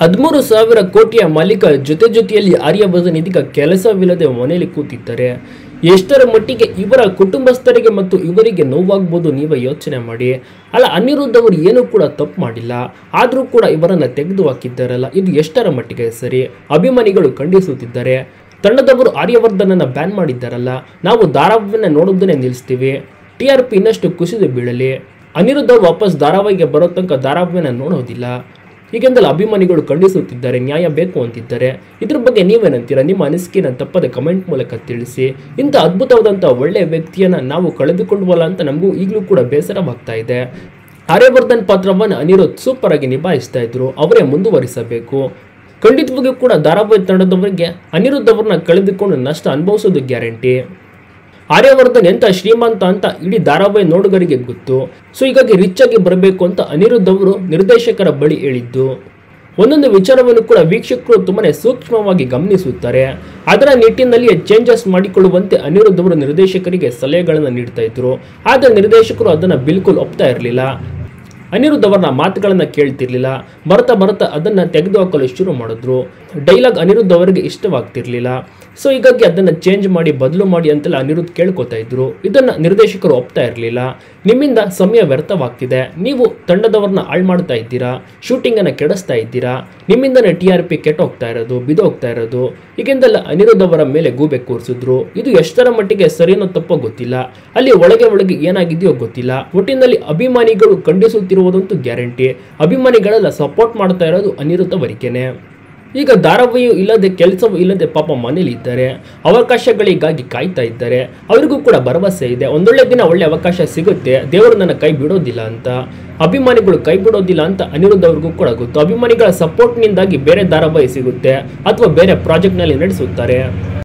ಹದಿಮೂರು ಸಾವಿರ ಕೋಟಿಯ ಮಾಲೀಕ ಜೊತೆ ಜೊತೆಯಲ್ಲಿ ಆರ್ಯವರ್ಧನ್ ಇದೀಗ ಕೆಲಸವಿಲ್ಲದೆ ಮನೆಯಲ್ಲಿ ಕೂತಿದ್ದಾರೆ ಎಷ್ಟರ ಮಟ್ಟಿಗೆ ಇವರ ಕುಟುಂಬಸ್ಥರಿಗೆ ಮತ್ತು ಇವರಿಗೆ ನೋವಾಗ್ಬೋದು ನೀವೇ ಯೋಚನೆ ಮಾಡಿ ಅಲ್ಲ ಅನಿರುದ್ಧ ಅವರು ಏನೂ ಕೂಡ ತಪ್ಪು ಮಾಡಿಲ್ಲ ಆದರೂ ಕೂಡ ಇವರನ್ನು ತೆಗೆದು ಹಾಕಿದ್ದಾರಲ್ಲ ಇದು ಎಷ್ಟರ ಮಟ್ಟಿಗೆ ಸರಿ ಅಭಿಮಾನಿಗಳು ಖಂಡಿಸುತ್ತಿದ್ದಾರೆ ತಂಡದವರು ಆರ್ಯವರ್ಧನನ್ನು ಬ್ಯಾನ್ ಮಾಡಿದ್ದಾರಲ್ಲ ನಾವು ಧಾರಾವಾಹಿಯನ್ನು ನೋಡೋದನ್ನೇ ನಿಲ್ಲಿಸ್ತೀವಿ ಟಿ ಆರ್ ಪಿ ಇನ್ನಷ್ಟು ಕುಸಿದು ಬೀಳಲಿ ಅನಿರುದ್ಧ ಅವ್ರು ವಾಪಸ್ ಧಾರಾವಾಹಿಗೆ ಬರೋ ತನಕ ಧಾರಾವಾಹಿಯನ್ನು ನೋಡೋದಿಲ್ಲ ಹೀಗೆಂದಲ್ಲ ಅಭಿಮಾನಿಗಳು ಖಂಡಿಸುತ್ತಿದ್ದಾರೆ ನ್ಯಾಯ ಬೇಕು ಅಂತಿದ್ದಾರೆ ಇದ್ರ ಬಗ್ಗೆ ನೀವೇನಂತೀರಾ ನಿಮ್ಮ ಅನಿಸಿಕೆನ ತಪ್ಪದೆ ಕಮೆಂಟ್ ಮೂಲಕ ತಿಳಿಸಿ ಇಂಥ ಅದ್ಭುತವಾದಂಥ ಒಳ್ಳೆಯ ವ್ಯಕ್ತಿಯನ್ನು ನಾವು ಕಳೆದುಕೊಂಡ್ವಲ್ಲ ಅಂತ ನಮಗೂ ಈಗಲೂ ಕೂಡ ಬೇಸರವಾಗ್ತಾ ಇದೆ ಆರ್ಯವರ್ಧನ್ ಪಾತ್ರವನ್ನು ಅನಿರುದ್ಧ್ ಸೂಪರ್ ಆಗಿ ನಿಭಾಯಿಸ್ತಾ ಇದ್ರು ಅವರೇ ಮುಂದುವರಿಸಬೇಕು ಖಂಡಿತವಾಗಿಯೂ ಕೂಡ ಧಾರಾವಾಹಿ ತಂಡದವರಿಗೆ ಅನಿರುದ್ಧ್ ಅವ್ರನ್ನ ಕಳೆದುಕೊಂಡು ನಷ್ಟ ಅನುಭವಿಸೋದು ಗ್ಯಾರಂಟಿ ಆರ್ಯವರ್ಧನ್ ಎಂತ ಶ್ರೀಮಂತ ಅಂತ ಇಡೀ ಧಾರಾವಾಹಿ ನೋಡುಗರಿಗೆ ಗೊತ್ತು ಸೊ ಹೀಗಾಗಿ ರಿಚ್ ಆಗಿ ಬರಬೇಕು ಅಂತ ಅನಿರುದ್ಧ್ ಅವರು ನಿರ್ದೇಶಕರ ಬಳಿ ಹೇಳಿದ್ದು ಒಂದೊಂದು ವಿಚಾರವನ್ನು ಕೂಡ ವೀಕ್ಷಕರು ತುಂಬಾನೇ ಸೂಕ್ಷ್ಮವಾಗಿ ಗಮನಿಸುತ್ತಾರೆ ಅದರ ನಿಟ್ಟಿನಲ್ಲಿ ಚೇಂಜಸ್ ಮಾಡಿಕೊಳ್ಳುವಂತೆ ಅನಿರುದ್ಧ್ ಅವರು ನಿರ್ದೇಶಕರಿಗೆ ಸಲಹೆಗಳನ್ನು ನೀಡ್ತಾ ಇದ್ರು ಆದರೆ ನಿರ್ದೇಶಕರು ಅದನ್ನು ಬಿಲ್ಕುಲ್ ಒಪ್ತಾ ಇರಲಿಲ್ಲ ಅನಿರುದ್ಧ್ ಅವರ ಮಾತುಗಳನ್ನು ಕೇಳ್ತಿರ್ಲಿಲ್ಲ ಬರ್ತಾ ಬರ್ತಾ ಅದನ್ನು ತೆಗೆದುಹಾಕಲು ಶುರು ಮಾಡಿದ್ರು ಡೈಲಾಗ್ ಅನಿರುದ್ಧ್ ಅವರಿಗೆ ಇಷ್ಟವಾಗ್ತಿರ್ಲಿಲ್ಲ ಸೊ ಹೀಗಾಗಿ ಅದನ್ನು ಚೇಂಜ್ ಮಾಡಿ ಬದಲು ಮಾಡಿ ಅಂತೆಲ್ಲ ಅನಿರುದ್ಧ್ ಕೇಳ್ಕೊತಾ ಇದ್ರು ಇದನ್ನು ನಿರ್ದೇಶಕರು ಒಪ್ತಾ ಇರಲಿಲ್ಲ ನಿಮ್ಮಿಂದ ಸಮಯ ವ್ಯರ್ಥವಾಗ್ತಿದೆ ನೀವು ತಂಡದವ್ರನ್ನ ಹಾಳು ಮಾಡ್ತಾ ಇದ್ದೀರಾ ಶೂಟಿಂಗನ್ನು ಕೆಡಿಸ್ತಾ ಇದ್ದೀರಾ ನಿಮ್ಮಿಂದನೇ ಟಿ ಆರ್ ಪಿ ಕೆಟ್ಟೋಗ್ತಾ ಇರೋದು ಬಿದೋಗ್ತಾ ಇರೋದು ಹೀಗೆಂದೆಲ್ಲ ಅನಿರುದ್ಧ್ ಅವರ ಮೇಲೆ ಗೂಬೆ ಕೂರಿಸಿದ್ರು ಇದು ಎಷ್ಟರ ಮಟ್ಟಿಗೆ ಸರಿನೋ ತಪ್ಪೋ ಗೊತ್ತಿಲ್ಲ ಅಲ್ಲಿ ಒಳಗೆ ಒಳಗೆ ಏನಾಗಿದೆಯೋ ಗೊತ್ತಿಲ್ಲ ಒಟ್ಟಿನಲ್ಲಿ ಅಭಿಮಾನಿಗಳು ಖಂಡಿಸುತ್ತಿರುವುದಂತೂ ಗ್ಯಾರಂಟಿ ಅಭಿಮಾನಿಗಳೆಲ್ಲ ಸಪೋರ್ಟ್ ಮಾಡ್ತಾ ಇರೋದು ಅನಿರುದ್ಧ ಅವರಿಗೇನೆ ಈಗ ಧಾರಾವಾಹಿಯೂ ಇಲ್ಲದೆ ಕೆಲಸವೂ ಇಲ್ಲದೆ ಪಾಪ ಮನೇಲಿ ಇದ್ದಾರೆ ಅವಕಾಶಗಳಿಗಾಗಿ ಕಾಯ್ತಾ ಇದ್ದಾರೆ ಅವರಿಗೂ ಕೂಡ ಭರವಸೆ ಇದೆ ಒಂದೊಳ್ಳೆ ದಿನ ಒಳ್ಳೆ ಅವಕಾಶ ಸಿಗುತ್ತೆ ದೇವರು ನನ್ನ ಕೈ ಬಿಡೋದಿಲ್ಲ ಅಂತ ಅಭಿಮಾನಿಗಳು ಕೈ ಬಿಡೋದಿಲ್ಲ ಅಂತ ಅನಿರುದ್ಧ ಅವ್ರಿಗೂ ಕೂಡ ಗೊತ್ತು ಅಭಿಮಾನಿಗಳ ಸಪೋರ್ಟ್ನಿಂದಾಗಿ ಬೇರೆ ಧಾರಾವಾಹಿ ಸಿಗುತ್ತೆ ಅಥವಾ ಬೇರೆ ಪ್ರಾಜೆಕ್ಟ್ನಲ್ಲಿ ನಡೆಸುತ್ತಾರೆ